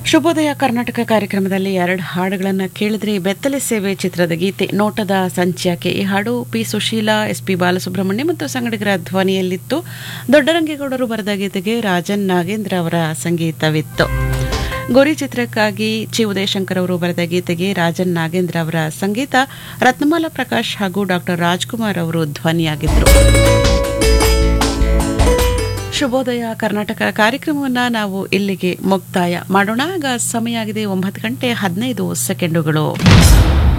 ಶುಭೋದಯ ಕರ್ನಾಟಕ ಕಾರ್ಯಕ್ರಮದಲ್ಲಿ ಎರಡು ಹಾಡುಗಳನ್ನು ಕೇಳಿದ್ರೆ ಬೆತ್ತಲೆ ಸೇವೆ ಚಿತ್ರದ ಗೀತೆ ನೋಟದ ಸಂಚ್ಯಾಕೆ ಈ ಹಾಡು P Susheela S P Balasubrahmanya ಮತ್ತು ಸಂಗಡಿಗರ ಧ್ವನಿಯಲ್ಲಿತ್ತು ದೊಡ್ಡರಂಗೇಗೌಡರು ಬರೆದ ಗೀತೆಗೆ ರಾಜನ್ ನಾಗೇಂದ್ರ ಅವರ ಸಂಗೀತವಿತ್ತು ಗೋರಿ ಚಿತ್ರಕ್ಕಾಗಿ ಚಿ ಉದಯಶಂಕರ್ ಅವರು ಬರೆದ ಗೀತೆಗೆ ರಾಜನ್ ನಾಗೇಂದ್ರ ಅವರ ಸಂಗೀತ ರತ್ನಮಾಲ ಪ್ರಕಾಶ್ ಹಾಗೂ ಡಾಕ್ಟರ್ ರಾಜ್ಕುಮಾರ್ ಅವರು ಧ್ವನಿಯಾಗಿದ್ದರು ಶುಭೋದಯ ಕರ್ನಾಟಕ ಕಾರ್ಯಕ್ರಮವನ್ನು ನಾವು ಇಲ್ಲಿಗೆ ಮುಕ್ತಾಯ ಮಾಡೋಣ ಆಗ ಸಮಯ ಆಗಿದೆ ಒಂಬತ್ತು ಗಂಟೆ ಹದಿನೈದು ಸೆಕೆಂಡುಗಳು